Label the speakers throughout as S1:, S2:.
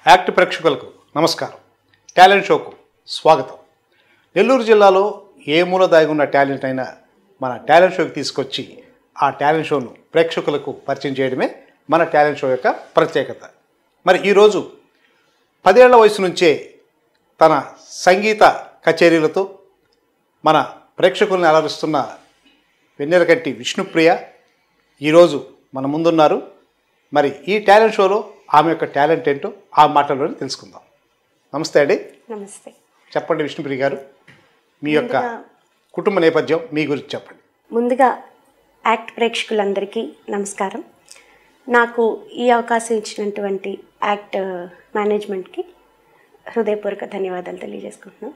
S1: Act ప్రేక్షకులకు నమస్కారం talent షోకు స్వాగతం నెల్లూరు జిల్లాలో ఏ మూల దాగి ఉన్న టాలెంట్ అయినా మన టాలెంట్ షోకి తీసుకొచ్చి ఆ టాలెంట్ షోను ప్రేక్షకులకు పరిచయం చేయడమే మన టాలెంట్ షో యొక్క ప్రత్యేకత మరి ఈరోజు పదేళ్ల వయసు నుంచే తన సంగీత కచేరీలతో మన ప్రేక్షకుల్ని అలరిస్తున్న వెన్నెలకంటి విష్ణుప్రియ ఈరోజు మన ముందున్నారు మరి ఈ టాలెంట్ షోలో ఆమె యొక్క టాలెంట్ ఏంటో ఆ మాటల్లోనే తెలుసుకుందాం నమస్తే అండి
S2: నమస్తే
S1: చెప్పండి విష్ణుప్రియ గారు మీ యొక్క కుటుంబ నేపథ్యం మీ గురించి చెప్పండి
S2: ముందుగా యాక్ట్ ప్రేక్షకులందరికీ నమస్కారం నాకు ఈ అవకాశం ఇచ్చినటువంటి యాక్ట్ మేనేజ్మెంట్కి హృదయపూర్వక ధన్యవాదాలు తెలియజేసుకుంటున్నాను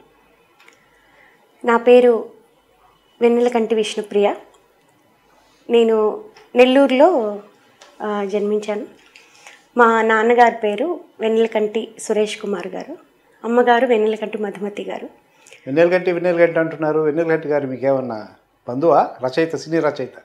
S2: నా పేరు వెన్నెలకంటి విష్ణుప్రియ నేను నెల్లూరులో ఆ, జన్మించాను మా నాన్నగారి పేరు వెన్నెలకంటి సురేష్ కుమార్ గారు అమ్మగారు వెన్నెలకంటి మధుమతి గారు
S1: వెన్నెలగంటి వెన్నెలగంటి అంటున్నారు వెన్నెలగంటి గారు మీకు ఏమన్నా బంధువా రచయిత సినీ రచయిత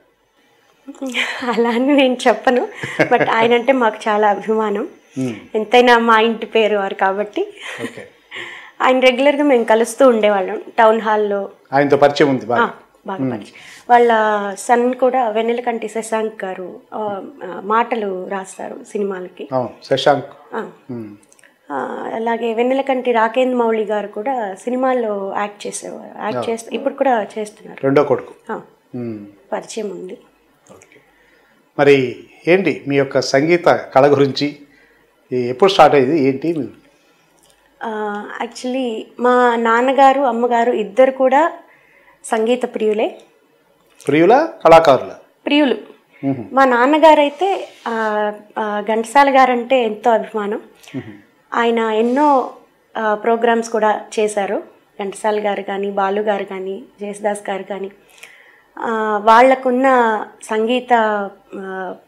S2: అలా అని నేను చెప్పను బట్ ఆయన అంటే మాకు చాలా అభిమానం
S1: మ్మ్.
S2: ఎంతైనా మా ఇంటి పేరు వారు కాబట్టి
S1: ఓకే
S2: ఆయన రెగ్యులర్గా మేము కలుస్తూ ఉండేవాళ్ళం టౌన్ హాల్లో
S1: ఆయనతో పరిచయం ఉంది బాగా
S2: బాగా పరిచయం వాళ్ళ సన్ కూడా వెన్నెలకంటి శశాంక్ గారు ఆ, ఆ, మాటలు రాస్తారు సినిమాలకి
S1: అవును శశాంక్
S2: ఆ,
S1: మ్మ్.
S2: ఆ, అలాగే వెన్నెలకంటి రాకేంద్ర మౌళి గారు కూడా సినిమాల్లో యాక్ట్ చేసేవారు యాక్ట్ చేస్తూ ఇప్పుడు కూడా చేస్తున్నారు
S1: రెండో కొడుకు
S2: ఆ,
S1: మ్మ్.
S2: పరిచయం ఉంది
S1: ఓకే మరి ఏంటి మీ యొక్క సంగీత కళ గురించి ఈ ఎప్పుడు స్టార్ట్ అయ్యింది ఏంటి మీ-
S2: యాక్చువల్లీ మా నాన్నగారు అమ్మగారు ఇద్దరు కూడా సంగీత ప్రియులే
S1: ప్రియుల కళాకారుల
S2: ప్రియులు
S1: మ్మ్.
S2: మా నాన్నగారు అయితే ఆ, ఆ, ఘంటసాల గారు అంటే ఎంతో అభిమానం ఆయన ఎన్నో ప్రోగ్రామ్స్ కూడా చేశారు ఘంటసాల గారు కానీ బాలు గారు కానీ జయసుదాస్ గారు కానీ ఆ, వాళ్ళకున్న సంగీత ఆ,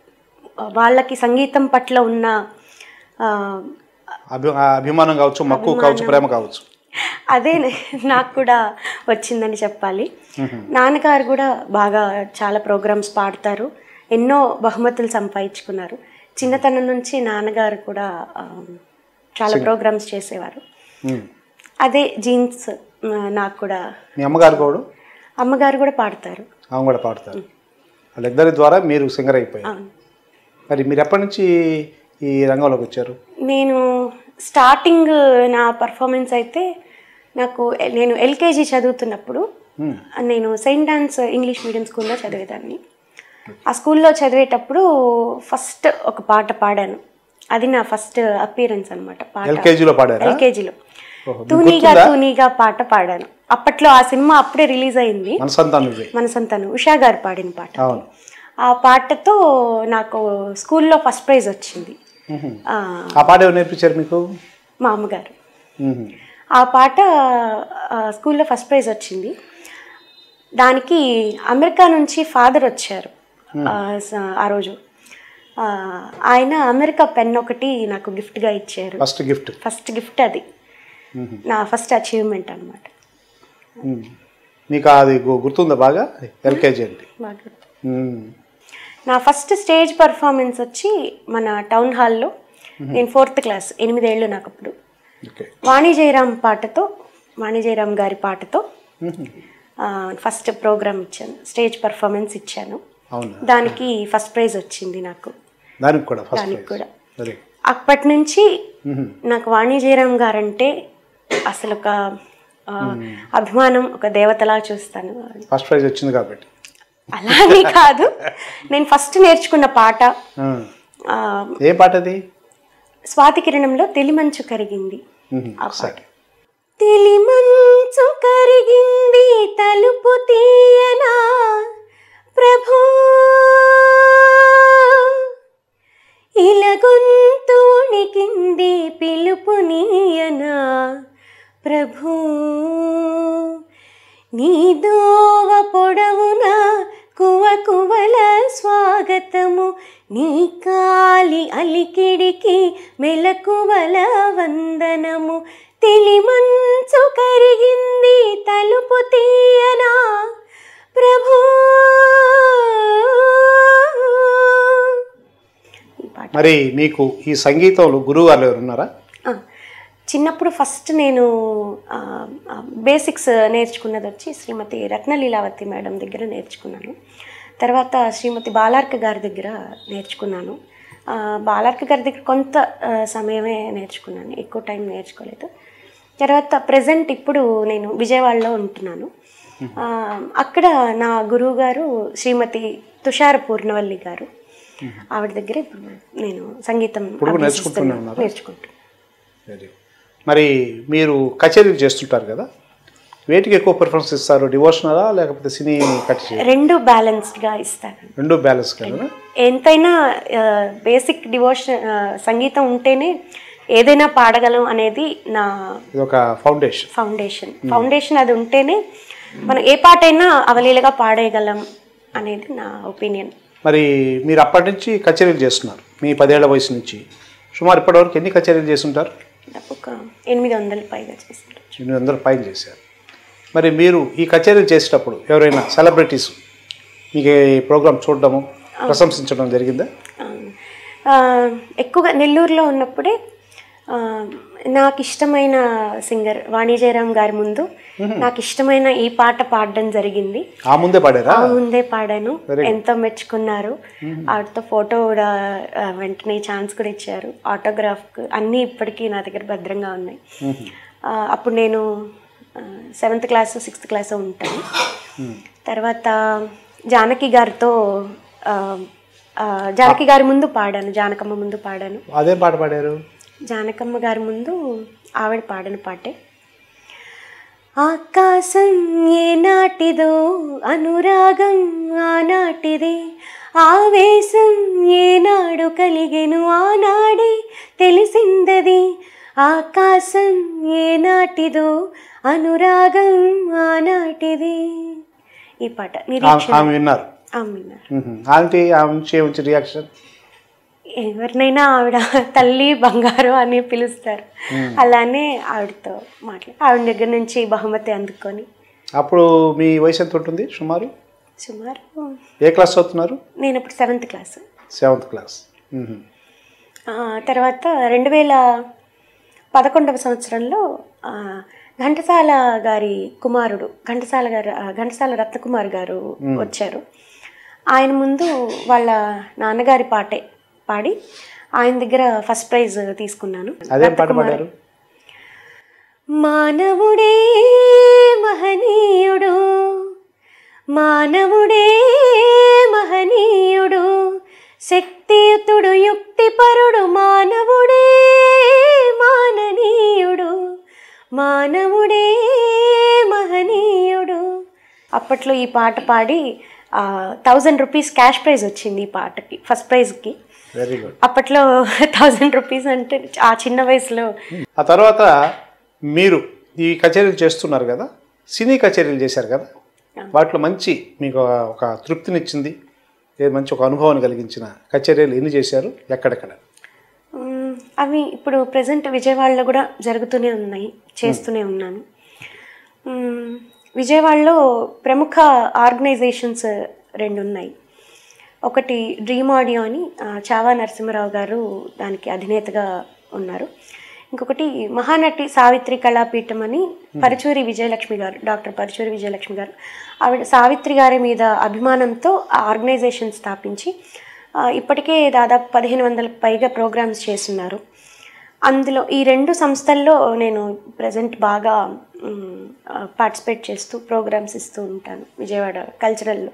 S2: వాళ్ళకి సంగీతం పట్ల ఉన్న ఆ,
S1: అభి ఆ అభిమానం కావచ్చు మక్కువ కావచ్చు ప్రేమ కావచ్చు
S2: అదే నాకు కూడా వచ్చిందని చెప్పాలి నాన్నగారు కూడా బాగా చాలా ప్రోగ్రామ్స్ పాడతారు ఎన్నో బహుమతులు సంపాదించుకున్నారు చిన్నతనం నుంచి నాన్నగారు కూడా ఆ, చాలా ప్రోగ్రామ్స్ చేసేవారు
S1: మ్మ్.
S2: అదే జీన్స్ ఆ, నాకు కూడా
S1: మీ అమ్మగారు కూడా
S2: అమ్మగారు కూడా పాడతారు
S1: ఆమె కూడా పాడతారు వాళ్ళిద్దరి ద్వారా మీరు సింగర్ అయిపోయారు
S2: అవును.
S1: మరి మీరు ఎప్పటి నుంచి ఈ రంగంలోకి వచ్చారు
S2: నేను స్టార్టింగ్ నా పర్ఫార్మెన్స్ అయితే నాకు నేను ఎల్కేజీ చదువుతున్నప్పుడు
S1: మ్మ్.
S2: నేను సెయింట్ డాన్స్ ఇంగ్లీష్ మీడియం స్కూల్లో చదివేదాన్ని ఆ స్కూల్లో చదివేటప్పుడు ఫస్ట్ ఒక పాట పాడాను అది నా ఫస్ట్ అపీరెన్స్ అనమాట పాట
S1: ఎల్కేజీలో పాడారా
S2: ఎల్కేజీలో
S1: ఓహో, మీకు
S2: తూనీగా
S1: గుర్తుందా?
S2: తూనీగా పాట పాడాను అప్పట్లో ఆ సినిమా అప్పుడే రిలీజ్ అయింది
S1: మనసంతా నువ్వే
S2: మనసంతాను ఉషా గారు పాడిన పాట
S1: అవును
S2: ఆ పాటతో నాకు స్కూల్లో ఫస్ట్ ప్రైజ్ వచ్చింది
S1: మ్మ్.
S2: ఆ,
S1: ఆ పాట ఎవరు నేర్పించారు మీకు
S2: మా అమ్మగారు
S1: మ్మ్.
S2: ఆ పాట ఆ, స్కూల్లో ఫస్ట్ ప్రైజ్ వచ్చింది దానికి అమెరికా నుంచి ఫాదర్ వచ్చారు ఆ, స- ఆ రోజు ఆ, ఆయన అమెరికా పెన్ ఒకటి నాకు గిఫ్ట్గా ఇచ్చారు
S1: ఫస్ట్ గిఫ్ట్
S2: ఫస్ట్ గిఫ్ట్ అది నా ఫస్ట్ అచీవ్మెంట్ అనమాట
S1: మ్మ్. మీకు అది గు- గుర్తుందా బాగా ఎల్కేజీ అంటే మ్మ్.
S2: నా ఫస్ట్ స్టేజ్ పర్ఫార్మెన్స్ వచ్చి మన టౌన్ హాల్లో నేను ఫోర్త్ క్లాస్ ఎనిమిదేళ్ళు నాకు అప్పుడు
S1: ఓకే
S2: వాణి జయరాం పాటతో వాణి జయరాం గారి పాటతో
S1: మ్మ్.
S2: ఆ, ఫస్ట్ ప్రోగ్రామ్ ఇచ్చాను స్టేజ్ పర్ఫార్మెన్స్ ఇచ్చాను
S1: అవునా
S2: దానికి ఫస్ట్ ప్రైజ్ వచ్చింది నాకు
S1: దానికి కూడా ఫస్ట్
S2: దానికి కూడా
S1: సరే
S2: అప్పటి నుంచి
S1: మ్మ్.
S2: నాకు వాణి జయరాం గారంటే అసలు ఒక ఆ, అభిమానం ఒక దేవతలా చూస్తాను
S1: ఫస్ట్ ప్రైజ్ వచ్చింది కాబట్టి
S2: అలా అని కాదు నేను ఫస్ట్ నేర్చుకున్న పాట
S1: ఆ.
S2: ఆ,
S1: ఏ పాట అది
S2: స్వాతి కిరణంలో తెలిమంచు కరిగింది
S1: మ్మ్.
S2: ఆ పాట
S1: సరే
S2: తెలిమంచు కరిగింది తలుపు తీయనా ప్రభు ఇలగొంతు ఉణికింది పిలుపు నీయనా ప్రభు నీ దోవ పొడవున కువ కువల స్వాగతము నీ కాలి అలికిడికి మెలకువల వందనము తెలిమంచు కరిగింది తలుపు తీయనా ప్రభు
S1: మరి మీకు ఈ సంగీతంలో గురువు గారు ఎవరు ఉన్నారా
S2: ఆ, చిన్నప్పుడు ఫస్ట్ నేను బేసిక్స్ నేర్చుకున్నది వచ్చి శ్రీమతి రత్నలీలావతి మేడం దగ్గర నేర్చుకున్నాను తర్వాత శ్రీమతి బాలార్క గారి దగ్గర నేర్చుకున్నాను ఆ, బాలార్క గారి దగ్గర కొంత ఆ, సమయమే నేర్చుకున్నాను ఎక్కువ టైం నేర్చుకోలేదు తర్వాత ప్రజెంట్ ఇప్పుడు నేను విజయవాడలో ఉంటున్నాను ఆ, అక్కడ నా గురువు గారు శ్రీమతి తుషార పూర్ణవల్లి గారు ఆవిడ దగ్గర ఇప్పుడు నేను సంగీతం
S1: ఇప్పుడు కూడా
S2: అభ్యసిస్తున్నాను.
S1: నేర్చుకుంటూనే ఉన్నారా?
S2: నేర్చుకుంటున్నాను
S1: వెరీ గుడ్. మరి మీరు కచేరీలు చేస్తుంటారు కదా వేటికి ఎక్కువ ప్రిఫరెన్స్ ఇస్తారు డివోషనలా లేకపోతే సినీ కచేరీ
S2: రెండు బ్యాలెన్స్డ్గా ఇస్తాను
S1: రెండు బ్యాలెన్స్ కదా
S2: ఎంతైనా బేసిక్ డివోషన్ సంగీతం ఉంటేనే ఏదైనా పాడగలం అనేది నా
S1: ఇది ఒక ఫౌండేషన్
S2: ఫౌండేషన్ ఫౌండేషన్ అది ఉంటేనే మనం ఏ పాట అయినా అవలీలగా పాడేయగలం అనేది నా ఒపీనియన్
S1: మరి మీరు అప్పటి నుంచి కచేరీలు చేస్తున్నారు మీ పదేళ్ల వయసు నుంచి సుమారు ఇప్పటివరకు ఎన్ని కచేరీలు చేస్తుంటారు
S2: ఒక ఎనిమిది వందల పైగా చేశారు
S1: ఎనిమిది వందల పైన చేశారు మరి మీరు ఈ కచేరీలు చేసేటప్పుడు ఎవరైనా సెలబ్రిటీస్ మీకు ఈ ప్రోగ్రామ్ చూడడము ప్రశంసించడం జరిగిందా
S2: ఆ, ఎక్కువగా నెల్లూరులో ఉన్నప్పుడే ఆ, నాకు ఇష్టమైన సింగర్ వాణి జయరామ్ గారి ముందు నాకు ఇష్టమైన ఈ పాట పాడడం జరిగింది
S1: ఆ ముందే పాడారా
S2: ఆ ముందే పాడాను ఎంతో మెచ్చుకున్నారు ఆవిడతో ఫోటో కూడా ఆ, వెంటనే ఛాన్స్ కూడా ఇచ్చారు ఆటోగ్రాఫ్ అన్నీ ఇప్పటికీ నా దగ్గర భద్రంగా ఉన్నాయి ఆ, అప్పుడు నేను సెవెంత్ క్లాస్ సిక్స్త్ క్లాస్ ఉంటాను తర్వాత జానకి గారితో ఆ, ఆ, జానకి గారి ముందు పాడాను జానకమ్మ ముందు పాడాను
S1: అదేం పాట పాడారు
S2: జానకమ్మ గారి ముందు ఆవిడ పాడిన పాటే ఆకాశం ఏనాటిదో అనురాగం ఆనాటిదే ఆవేశం ఏనాడు కలిగెను ఆనాడే తెలిసిందది ఆకాశం ఏనాటిదో అనురాగం ఆనాటిది ఈ పాట
S1: ఆ-
S2: నిరీక్షణ
S1: ఆమె విన్నారు
S2: ఆమె
S1: మ్మ్. ఆంటీ ఆమె నుంచి ఏమి రియాక్షన్
S2: ఎవరినైనా ఆవిడ తల్లి బంగారు అని పిలుస్తారు అలానే ఆవిడతో మాట్లాడి ఆవిడ దగ్గర నుంచి బహుమతి అందుకొని
S1: అప్పుడు మీ వయసు ఎంత ఉంటుంది సుమారు
S2: సుమారు
S1: ఏ క్లాస్ చదువుతున్నారు
S2: నేను ఇప్పుడు సెవెంత్ క్లాస్
S1: సెవెంత్ క్లాస్ మ్మ్.
S2: ఆ, తర్వాత రెండు వేల పదకొండవ సంవత్సరంలో ఆ, ఘంటసాల గారి కుమారుడు ఘంటసాల గారు ఆ, ఘంటసాల రత్నకుమార్ గారు వచ్చారు ఆయన ముందు వాళ్ళ నాన్నగారి పాటే పాడి ఆయన దగ్గర ఫస్ట్ ప్రైజ్ తీసుకున్నాను
S1: అదేం పాట పాడారు
S2: మానవుడే మహనీయుడు మానవుడే మహనీయుడు శక్తియుతుడు యుక్తిపరుడు మానవుడే మాననీయుడు మానవుడే మహనీయుడు అప్పట్లో ఈ పాట పాడి థౌజండ్ రూపీస్ క్యాష్ ప్రైజ్ వచ్చింది ఈ పాటకి ఫస్ట్ ప్రైజ్కి
S1: వెరీ గుడ్
S2: అప్పట్లో థౌజండ్ రూపీస్ అంటే ఆ చిన్న వయసులో
S1: ఆ తర్వాత మీరు ఈ కచేరీలు చేస్తున్నారు కదా సినీ కచేరీలు చేశారు కదా వాటిలో మంచి మీకు ఒక తృప్తినిచ్చింది ఏ మంచి ఒక అనుభవాన్ని కలిగించిన కచేరీలు ఎన్ని చేశారు ఎక్కడెక్కడ
S2: మ్మ్. అవి ఇప్పుడు ప్రజెంట్ విజయవాడలో కూడా జరుగుతూనే ఉన్నాయి చేస్తూనే ఉన్నాను మ్మ్. విజయవాడలో ప్రముఖ ఆర్గనైజేషన్స్ రెండు ఉన్నాయి ఒకటి డ్రీమ్ ఆడియో అని ఆ, చావా నరసింహరావు గారు దానికి అధినేతగా ఉన్నారు ఇంకొకటి మహానటి సావిత్రి కళాపీఠం అని పరుచూరి విజయలక్ష్మి గారు డాక్టర్ పరుచూరి విజయలక్ష్మి గారు ఆవిడ సావిత్రి గారి మీద అభిమానంతో ఆ ఆర్గనైజేషన్ స్థాపించి ఆ, ఇప్పటికే దాదాపు పదిహేను వందల పైగా ప్రోగ్రామ్స్ చేస్తున్నారు అందులో ఈ రెండు సంస్థల్లో నేను ప్రజెంట్ బాగా పార్టిసిపేట్ చేస్తూ ప్రోగ్రామ్స్ ఇస్తూ ఉంటాను విజయవాడ కల్చరల్లో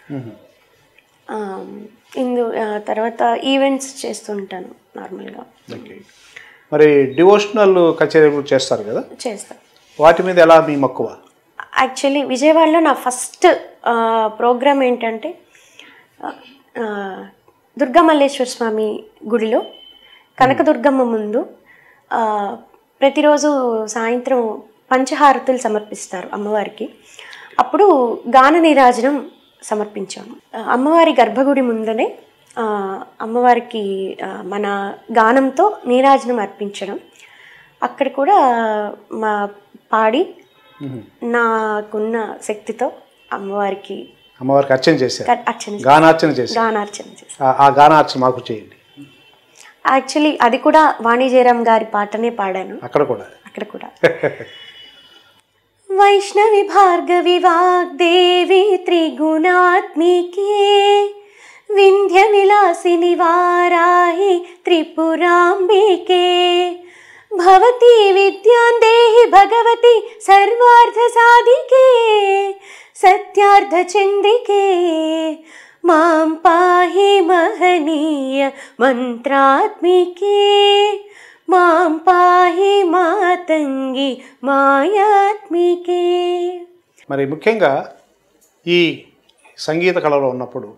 S2: ఇందు ఆ, తర్వాత ఈవెంట్స్ చేస్తూ ఉంటాను నార్మల్గా
S1: ఓకే మరి డివోషనల్ కచేరీలు కూడా చేస్తారు కదా
S2: చేస్తాను
S1: వాటి మీద ఎలా మీ మక్కువ
S2: యాక్చువల్లీ విజయవాడలో నా ఫస్ట్ ప్రోగ్రామ్ ఏంటంటే ఆ, ఆ, దుర్గామల్లేశ్వర స్వామి గుడిలో కనకదుర్గమ్మ ముందు ఆ, ప్రతిరోజు సాయంత్రం పంచహారతులు సమర్పిస్తారు అమ్మవారికి అప్పుడు గాన నీరాజనం సమర్పించాము ఆ, అమ్మవారి గర్భగుడి ముందనే ఆ, అమ్మవారికి ఆ, మన గానంతో నీరాజనం అర్పించడం అక్కడ కూడా మా పాడి నాకున్న శక్తితో అమ్మవారికి
S1: అమ్మవారికి అర్చన చేశారు
S2: క- అర్చన చే-
S1: గానార్చన చేశారు
S2: గానార్చన చేశాను
S1: ఆ- ఆ గానార్చన మాకు చేయండి
S2: యాక్చువల్లీ అది కూడా వాణి జయరామ్ గారి పాటనే పాడాను
S1: అక్కడ కూడా
S2: అక్కడ కూడా వైష్ణవి భార్గవి వాగ్దేవి త్రిగుణాత్మికే వింధ్య విలాసిని వారాహి త్రిపురాంబికే భవతి విద్యాన్ దేహి భగవతి సర్వార్థ సాధికే సత్యార్థ చందికే మాం పాహి మహనీయ మంత్రాత్మికే మాం పాహి మాతంగి మాయాత్మికే
S1: మరి ముఖ్యంగా ఈ సంగీత కళలో ఉన్నప్పుడు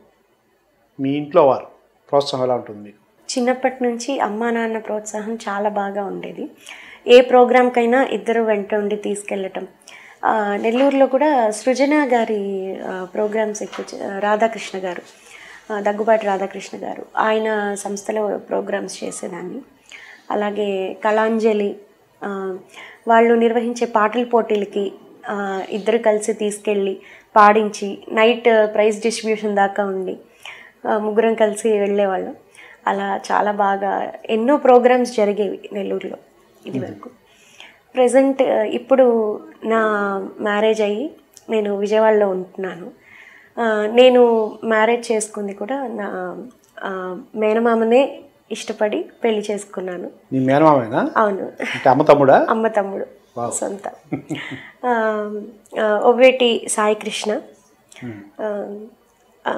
S1: మీ ఇంట్లో వారు ప్రోత్సాహం ఎలా ఉంటుంది మీకు
S2: చిన్నప్పటి నుంచి అమ్మా నాన్న ప్రోత్సాహం చాలా బాగా ఉండేది ఏ ప్రోగ్రామ్కైనా ఇద్దరు వెంట ఉండి తీసుకెళ్ళటం ఆ, నెల్లూరులో కూడా సృజన గారి ప్రోగ్రామ్స్ ఎక్కువ చే- రాధాకృష్ణ గారు ఆ, దగ్గుబాటి రాధాకృష్ణ గారు ఆయన సంస్థలో ప్రోగ్రామ్స్ చేసేదాన్ని అలాగే కళాంజలి ఆ, వాళ్ళు నిర్వహించే పాటల పోటీలకి ఆ, ఇద్దరు కలిసి తీసుకెళ్ళి పాడించి నైట్ ప్రైజ్ డిస్ట్రిబ్యూషన్ దాకా ఉండి ఆ, ముగ్గురం కలిసి వెళ్ళేవాళ్ళం అలా చాలా బాగా ఎన్నో ప్రోగ్రామ్స్ జరిగేవి నెల్లూరులో ఇది వరకు ప్రజెంట్ ఇప్పుడు నా మ్యారేజ్ అయ్యి నేను విజయవాడలో ఉంటున్నాను ఆ, నేను మ్యారేజ్ చేసుకుంది కూడా నా ఆ, మేనమామనే ఇష్టపడి పెళ్లి చేసుకున్నాను
S1: మీ మేనమామేనా
S2: అవును
S1: అంటే అమ్మ తమ్ముడా
S2: అమ్మ తమ్ముడు సొంత ఆ, ఆ, ఒవ్వేటి సాయి కృష్ణ ఆ, ఆ,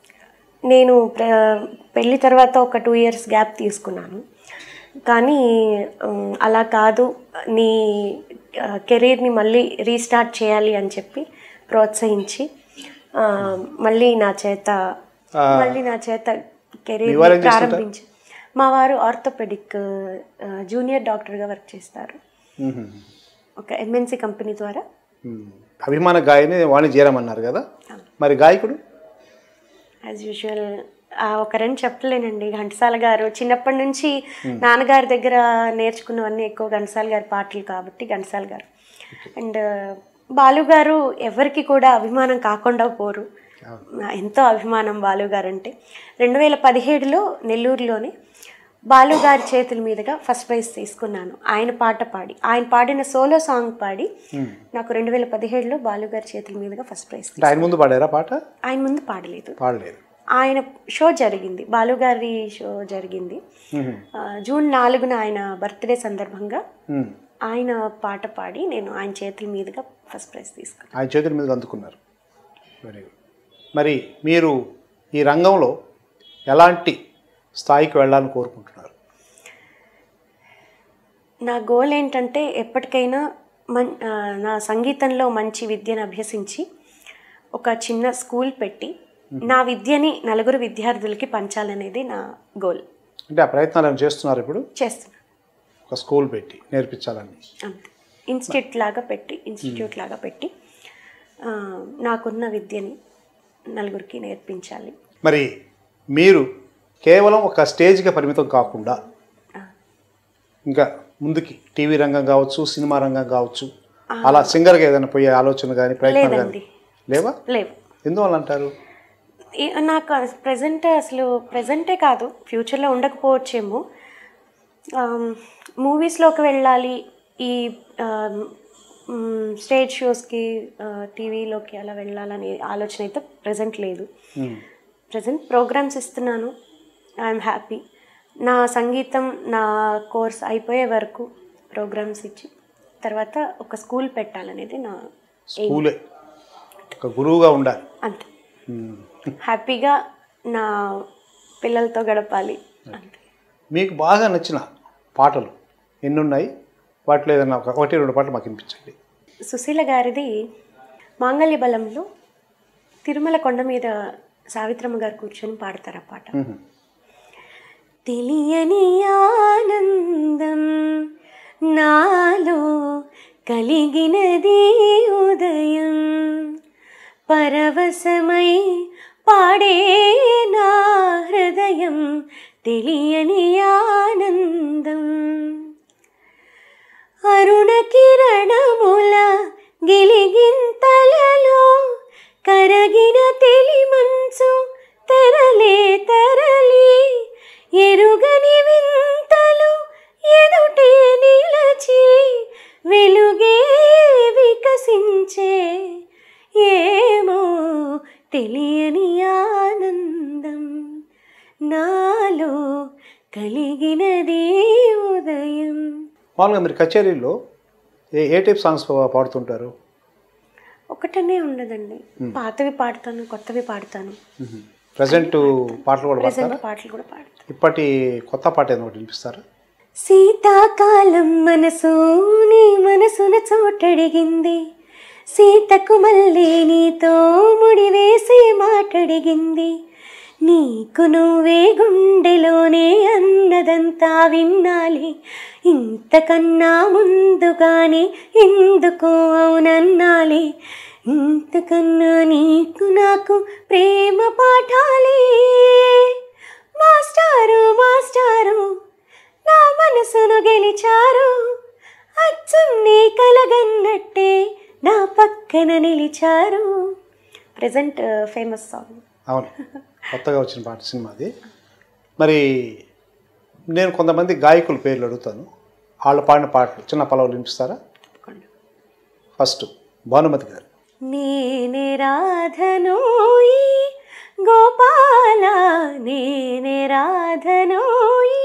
S2: నేను ప్ర- పెళ్లి తర్వాత ఒక టూ ఇయర్స్ గ్యాప్ తీసుకున్నాను కానీ ఉమ్, అలా కాదు నీ కెరీర్ని మళ్ళీ రీస్టార్ట్ చేయాలి అని చెప్పి ప్రోత్సహించి ఆ, మళ్ళీ నా చేత మళ్ళీ నా చేత కెరీర్
S1: వారు ఏం చేస్తుంటారు?
S2: ప్రారంభించి మా వారు ఆర్థోపెడిక్ జూనియర్ డాక్టర్గా వర్క్ చేస్తారు
S1: మ్మ్.
S2: ఒక ఎంఎన్సి కంపెనీ ద్వారా
S1: మ్మ్. అభిమాన గాయని వాణి చేరమన్నారు కదా మరి గాయకుడు
S2: యాజ్ యూజువల్ ఒకరని చెప్పలేనండి ఘంటసాల గారు చిన్నప్పటి నుంచి నాన్నగారి దగ్గర నేర్చుకున్నవన్నీ ఎక్కువ ఘంటసాల గారి పాటలు కాబట్టి ఘంటసాల గారు అండ్ బాలు గారు ఎవరికి కూడా అభిమానం కాకుండా పోరు నా ఎంతో అభిమానం బాలు గారు అంటే రెండు వేల పదిహేడులో నెల్లూరులోనే బాలు గారి చేతుల మీదుగా ఫస్ట్ ప్రైజ్ తీసుకున్నాను ఆయన పాట పాడి ఆయన పాడిన సోలో సాంగ్ పాడి నాకు రెండు వేల పదిహేడులో బాలు గారి చేతుల మీదుగా ఫస్ట్ ప్రైజ్
S1: అంటే ఆయన ముందు పాడారా పాట
S2: ఆయన ముందు పాడలేదు
S1: పాడలేదు
S2: ఆయన షో జరిగింది బాలుగారి షో జరిగింది
S1: మ్మ్.
S2: ఆ, జూన్ నాలుగున ఆయన బర్త్డే సందర్భంగా
S1: మ్మ్.
S2: ఆయన పాట పాడి నేను ఆయన చేతుల మీదుగా ఫస్ట్ ప్రైజ్ తీసుకున్నాను
S1: ఆయన చేతుల మీద అందుకున్నారు వెరీ గుడ్ మరి మీరు ఈ రంగంలో ఎలాంటి స్థాయికి వెళ్ళాలని కోరుకుంటున్నారు
S2: నా గోల్ ఏంటంటే ఎప్పటికైనా మన్ ఆ, నా సంగీతంలో మంచి విద్యను అభ్యసించి ఒక చిన్న స్కూల్ పెట్టి నా విద్యని నలుగురు విద్యార్థులకి పంచాలనేది నా గోల్
S1: అంటే ఆ ప్రయత్నాలు ఏమైనా చేస్తున్నారు ఇప్పుడు
S2: చేస్తున్నాను
S1: ఒక స్కూల్ పెట్టి నేర్పించాలని
S2: అంతే ఇన్స్టిట్యూట్ లాగా పెట్టి ఇన్స్టిట్యూట్ లాగా పెట్టి ఆ, నాకున్న విద్యని నలుగురికి నేర్పించాలి
S1: మరి మీరు కేవలం ఒక స్టేజ్కి పరిమితం కాకుండా
S2: ఆ,
S1: ఇంకా ముందుకి టీవీ రంగం కావచ్చు సినిమా రంగం కావచ్చు అలా సింగర్గా ఏదైనా పోయే ఆలోచన కానీ ప్రయత్నాలు కానీ
S2: లేదండి
S1: లేవా
S2: లేవు
S1: ఎందువల్ల అంటారు
S2: ఈ- నాకు ప్రజెంట్ అసలు ప్రజెంటే కాదు ఫ్యూచర్లో ఉండకపోవచ్చేమో మూవీస్లోకి వెళ్ళాలి ఈ స్టేజ్ షోస్కి టీవీలోకి అలా వెళ్ళాలనే ఆలోచన అయితే ప్రజెంట్ లేదు
S1: మ్మ్.
S2: ప్రజెంట్ ప్రోగ్రామ్స్ ఇస్తున్నాను ఐఎమ్ హ్యాపీ నా సంగీతం నా కోర్స్ అయిపోయే వరకు ప్రోగ్రామ్స్ ఇచ్చి తర్వాత ఒక స్కూల్ పెట్టాలనేది నా
S1: స్కూలే ఒక గురువుగా ఉండాలి
S2: అంతే
S1: మ్మ్.
S2: హ్యాపీగా నా పిల్లలతో గడపాలి అంతే
S1: మీకు బాగా నచ్చిన పాటలు ఎన్ని ఉన్నాయి వాటిలో ఏదైనా ఒక ఒకటి రెండు పాటలు మాకు వినిపించండి
S2: సుశీల గారిది మాంగళ్య బలంలో తిరుమల కొండ మీద సావిత్రమ్మ గారు కూర్చొని పాడతారు ఆ పాట
S1: మ్మ్.
S2: తెలియని ఆనందం నాలో కలిగినది ఉదయం పరవశమై పాడే నా హృదయం తెలియని ఆనందం అరుణ కిరణముల గిలిగింతలలో కరగిన తెలి మంచు తెరలే తరలి ఎరుగని వింతలు ఎదుటే నిలచి కలిగినది ఉదయం
S1: మామూలుగా మీరు కచేరీలో ఏ ఏ టైప్ సాంగ్స్ పా- పాడుతుంటారు
S2: ఒకటనే ఉండదండి పాతవి పాడతాను కొత్తవి పాడతాను
S1: ప్రజెంట్ పాటలు కూడా పాడతారా
S2: ప్రజెంట్ పాటలు కూడా పాడతాను
S1: ఇప్పటి కొత్త పాట ఏదో ఒకటి వినిపిస్తారా
S2: శీతాకాలం మనసు నీ మనసున చోటడిగింది సీతకు మళ్ళీ నీతో ముడివేసి మాటడిగింది నీకు నువ్వే గుండెలోనే అన్నదంతా విన్నాలి ఇంతకన్నా ముందుగానే ఎందుకు అవునన్నాలి ఇంతకన్నా నీకు నాకు ప్రేమ పాఠాలి మాస్టారు మాస్టారు నా మనసును గెలిచారు అచ్చం నీ కలగన్నట్టే నా పక్కన నిలిచారు ప్రజెంట్ ఫేమస్ సాంగ్
S1: అవును కొత్తగా వచ్చిన పాట సినిమా అది మరి నేను కొంతమంది గాయకుల పేర్లు అడుగుతాను వాళ్ళు పాడిన పాటలు చిన్న పలవలు వినిపిస్తారా
S2: తప్పకుండా
S1: ఫస్ట్ భానుమతి గారు
S2: నేనే రాధనోయి గోపాల నేనే రాధనోయి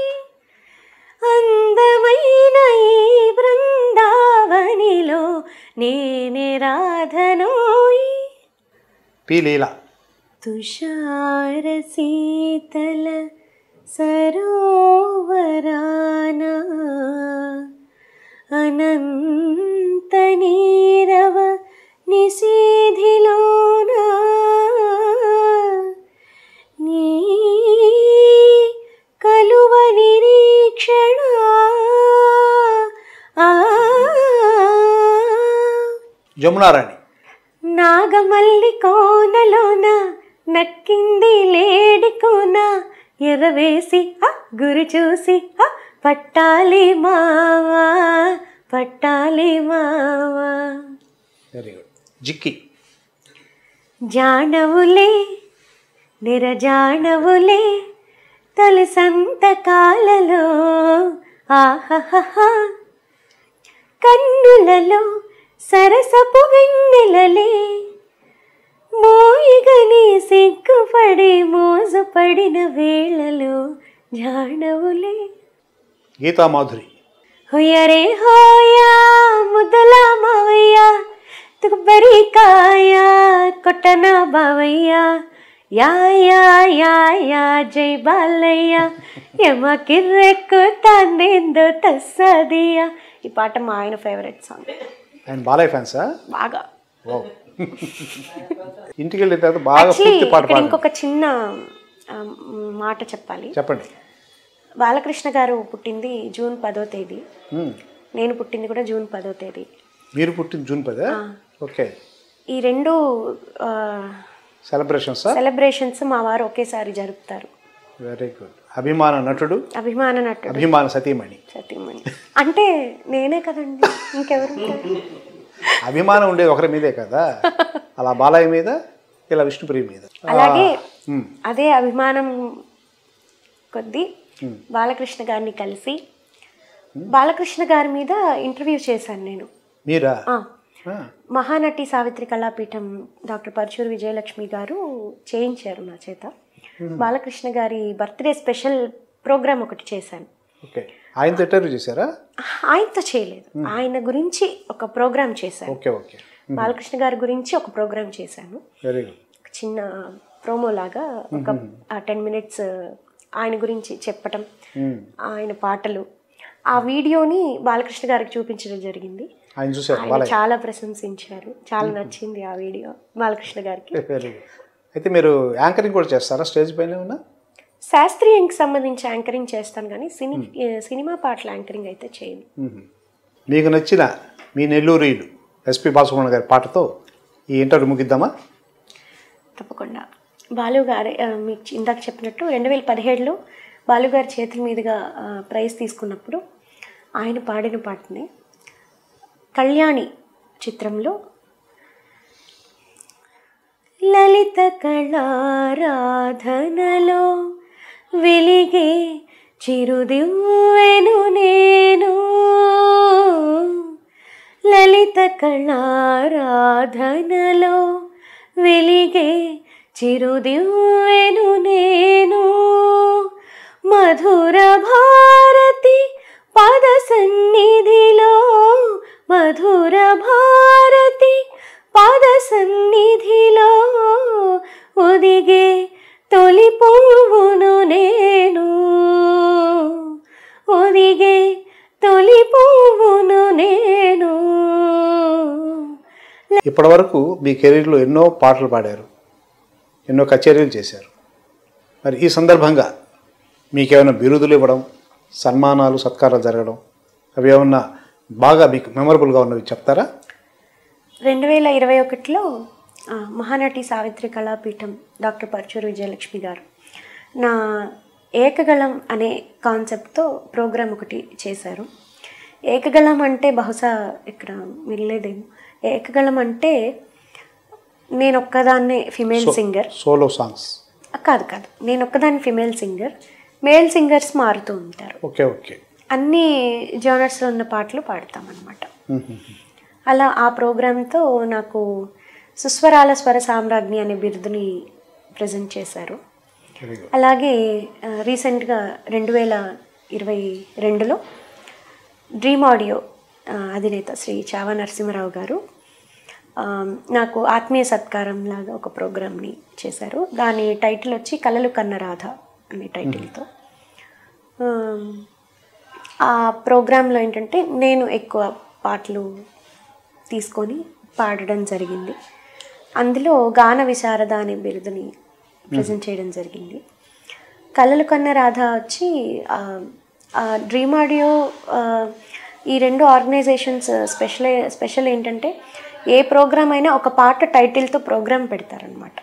S2: అందమైన ఈ బృందావనిలో నేనే రాధనోయి
S1: పి లీల
S2: తుషార శీతల సరోవరాన అనంత నీరవ నిశీధిలోన నీ కలువ నిరీక్షణ ఆ
S1: జమునారాణి
S2: నాగమల్లి కోనలోన నక్కింది లేడి కోన ఎర్రవేసి ఆ గురి చూసి ఆ పట్టాలి మావా పట్టాలి మావా
S1: వెరీ గుడ్ జిక్కి
S2: జానవులే నిరజానవులే తొలి సంతకాలలో ఆహహహా కన్నులలో సరసపు వెన్నెలలే మోయిగని సిగ్గుపడి మోసపడిన వేళలో జానవులే
S1: గీతా మాధురి
S2: హుయరే హోయా ముద్దల మావయ్య తుబ్బరికాయ కొట్టన బావయ్య యా యా యా యా జై బాలయ్య ఎమ కిర్రెక్కుతాందేందో తస్సదియ ఈ పాట మా ఆయన ఫేవరెట్ సాంగ్
S1: ఆయన బాలయ్య ఫ్యాన్సా
S2: బాగా
S1: ఓ ఇంటికి వెళ్ళిన తర్వాత బాగా
S2: యాక్చువల్లీ
S1: పూర్తి పాట
S2: ఇక్కడ
S1: పాడండి
S2: ఇంకొక చిన్న ఆ, మాట చెప్పాలి
S1: చెప్పండి
S2: బాలకృష్ణ గారు పుట్టింది జూన్ పదో తేదీ
S1: మ్మ్.
S2: నేను పుట్టింది కూడా జూన్ పదో తేదీ
S1: మీరు పుట్టిన జూన్ పదే ఓకే
S2: ఈ రెండు
S1: సెలబ్రేషన్సా
S2: సెలబ్రేషన్స్ మా వారు ఒకేసారి జరుపుతారు
S1: వెరీ గుడ్ అభిమాన నటుడు
S2: అభిమాన నటుడు
S1: అభిమాన సతీమణి
S2: సతీమణి అంటే నేనే కదండి ఇంకెవరు ఉంటారు?
S1: అభిమానం ఉండేది ఒకరి మీదే కదా అలా బాలయ్య మీద ఇలా విష్ణుప్రియ మీద
S2: అలాగే
S1: మ్మ్.
S2: అదే అభిమానం కొద్దీ బాలకృష్ణ గారిని కలిసి బాలకృష్ణ గారి మీద ఇంటర్వ్యూ చేశాను నేను
S1: మీరా
S2: ఆ,
S1: ఆ,
S2: మహానటి సావిత్రి కళాపీఠం డాక్టర్ పరచూరు విజయలక్ష్మి గారు చేయించారు నా చేత బాలకృష్ణ గారి బర్త్డే స్పెషల్ ప్రోగ్రామ్ ఒకటి చేశాను
S1: ఓకే ఆయనతో ఇంటర్వ్యూ చేశారా
S2: ఆయనతో చేయలేదు ఆయన గురించి ఒక ప్రోగ్రామ్ చేశాను
S1: ఓకే ఓకే
S2: బాలకృష్ణ గారి గురించి ఒక ప్రోగ్రామ్ చేశాను
S1: వెరీ గుడ్
S2: ఒక చిన్న ప్రోమో లాగా ఒక టెన్ మినిట్స్ ఆయన గురించి చెప్పటం ఆయన పాటలు ఆ వీడియోని బాలకృష్ణ గారికి చూపించడం జరిగింది
S1: ఆయన చూశారు
S2: ఆయన
S1: బాలయ్య
S2: చాలా ప్రశంసించారు చాలా నచ్చింది ఆ వీడియో బాలకృష్ణ గారికి
S1: వెరీ గుడ్ అయితే మీరు యాంకరింగ్ కూడా చేస్తారా స్టేజ్ పైన ఉన్నా
S2: శాస్త్రీయంకి సంబంధించి యాంకరింగ్ చేస్తాను కానీ సినీ సినిమా పాటల యాంకరింగ్ అయితే చేయను
S1: మీకు నచ్చిన మీ నెల్లూరీలు ఎస్పి బాలసుబ్రహ్మణ్య గారి పాటతో ఈ ఇంటర్వ్యూ ముగిద్దామా
S2: తప్పకుండా బాలు గారు ఆ, మీకు ఇందాక చెప్పినట్టు రెండు వేల పదిహేడులో బాలు గారి చేతుల మీదుగా ఆ, ప్రైజ్ తీసుకున్నప్పుడు ఆయన పాడిన పాటనే కళ్యాణి చిత్రంలో లలిత కళారాధనలో వెలిగే చిరుదివ్వెను నేను లలిత కళారాధనలో వెలిగే చిరుదివ్వెను నేను మధుర మధుర భారతి పాద సన్నిధిలో ఒదిగే తొలి పువ్వును నేను ఒదిగే తొలి పువ్వును నేను
S1: ఇప్పటివరకు మీ కెరీర్లో ఎన్నో పాటలు పాడారు ఎన్నో కచేరీలు చేశారు మరి ఈ సందర్భంగా మీకేమైనా బిరుదులు ఇవ్వడం సన్మానాలు సత్కారాలు జరగడం అవి ఏమన్నా బాగా మీకు మెమరబుల్గా ఉన్నవి చెప్తారా
S2: రెండు వేల ఇరవై ఒకటిలో ఆ, మహానటి సావిత్రి కళాపీఠం డాక్టర్ పర్చూరు విజయలక్ష్మి గారు నా ఏకగళం అనే కాన్సెప్ట్తో ప్రోగ్రామ్ ఒకటి చేశారు ఏకగళం అంటే బహుశా ఇక్కడ వినలేదేమో ఏకగళం అంటే నేను ఒక్కదాన్నే ఫిమేల్ సింగర్
S1: సోలో సాంగ్స్
S2: కాదు కాదు నేను ఒక్కదాన్ని ఫిమేల్ సింగర్ మేల్ సింగర్స్ మారుతూ ఉంటారు
S1: ఓకే ఓకే
S2: అన్ని జోనర్స్లో ఉన్న పాటలు పాడతామన్నమాట అలా ఆ ప్రోగ్రాంతో నాకు సుస్వరాల స్వర సామ్రాజ్ఞి అనే బిరుదుని ప్రజెంట్ చేశారు
S1: వెరీ గుడ్
S2: అలాగే ఆ, రీసెంట్గా రెండు వేల ఇరవై రెండులో డ్రీమ్ ఆడియో ఆ, అధినేత శ్రీ చావా నరసింహరావు గారు ఆ, నాకు ఆత్మీయ సత్కారం లాగా ఒక ప్రోగ్రామ్ని చేశారు దాని టైటిల్ వచ్చి కలలు కన్న రాధ అనే టైటిల్తో ఆ, ఆ ప్రోగ్రాంలో ఏంటంటే నేను ఎక్కువ పాటలు తీసుకొని పాడడం జరిగింది అందులో గాన విశారద అనే బిరుదుని ప్రజెంట్ చేయడం జరిగింది కలలు కన్న రాధ వచ్చి ఆ, ఆ డ్రీమ్ ఆడియో ఆ, ఈ రెండు ఆర్గనైజేషన్స్ స్పెషల్ స్పెషల్ ఏంటంటే ఏ ప్రోగ్రామ్ అయినా ఒక పాట టైటిల్తో ప్రోగ్రామ్ పెడతారనమాట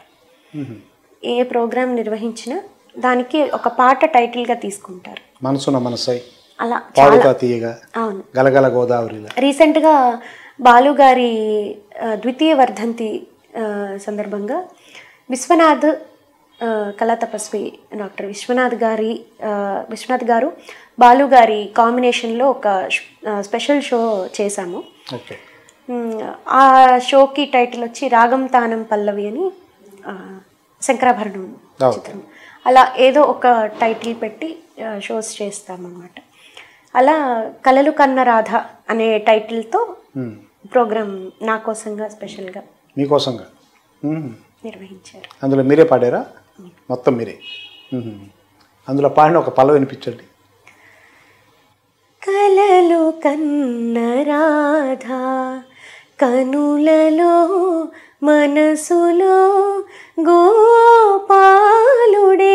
S2: ఏ ప్రోగ్రామ్ నిర్వహించినా దానికి ఒక పాట టైటిల్గా తీసుకుంటారు
S1: మనసున మనసై
S2: అలా
S1: పాడుతా తీయగా
S2: అవును
S1: గలగల గోదావరిలా
S2: రీసెంట్గా బాలు గారి ఆ, ద్వితీయ వర్ధంతి ఆ, సందర్భంగా విశ్వనాథ్ ఆ, కళా తపస్వి డాక్టర్ విశ్వనాథ్ గారి ఆ, విశ్వనాథ్ గారు బాలు గారి కాంబినేషన్లో ఒక ష్- ఆ, స్పెషల్ షో చేశాము
S1: ఓకే
S2: మ్, ఆ షోకి టైటిల్ వచ్చి రాగం తానం పల్లవి అని ఆ, శంకరాభరణం
S1: Okay.
S2: చిత్రం అలా ఏదో ఒక టైటిల్ పెట్టి ఆ, షోస్ చేస్తామన్నమాట అలా కలలు కన్న రాధ అనే టైటిల్తో
S1: మ్మ్.
S2: ప్రోగ్రామ్ నా కోసంగా స్పెషల్గా
S1: మీకోసంగా మ్మ్.
S2: నిర్వహించారు
S1: అందులో మీరే పాడారా మొత్తం మీరే మ్మ్. అందులో పాడిన ఒక పల్లవి వినిపించండి
S2: కలలు కన్న రాధ కనులలో మనసులో గోపాలుడే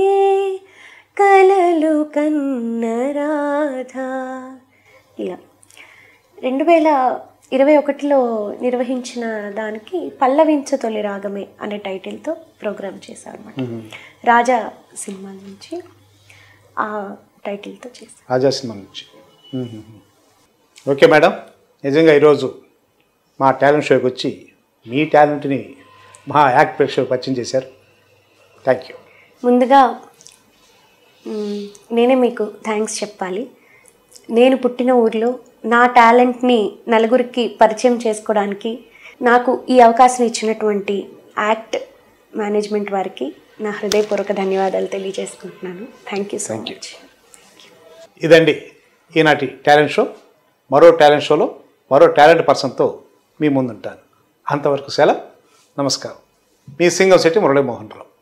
S2: కలలు కన్న రాధ ఇలా రెండు వేల ఇరవై ఒకటిలో నిర్వహించిన దానికి పల్లవించ తొలి రాగమే అనే టైటిల్తో ప్రోగ్రామ్ చేశారు అనమాట రాజా సినిమా నుంచి ఆ టైటిల్తో చేశారు
S1: రాజా సినిమా నుంచి మ్మ్. ఓకే మేడం నిజంగా ఈరోజు మా టాలెంట్ షోకి వచ్చి మీ టాలెంట్ని మా యాక్ట్ ప్రేక్షకులకు పరిచయం చేశారు థ్యాంక్ యూ
S2: ముందుగా మ్, నేనే మీకు థ్యాంక్స్ చెప్పాలి నేను పుట్టిన ఊర్లో నా టాలెంట్ని నలుగురికి పరిచయం చేసుకోవడానికి నాకు ఈ అవకాశం ఇచ్చినటువంటి యాక్ట్ మేనేజ్మెంట్ వారికి నా హృదయపూర్వక ధన్యవాదాలు తెలియజేసుకుంటున్నాను థ్యాంక్ యూ సో మచ్
S1: ఇదండి ఈనాటి టాలెంట్ షో మరో టాలెంట్ షోలో మరో టాలెంట్ పర్సన్తో మీ ముందుంటాను అంతవరకు సెలవు నమస్కారం మీ సింగం శెట్టి మురళీమోహన్ రావు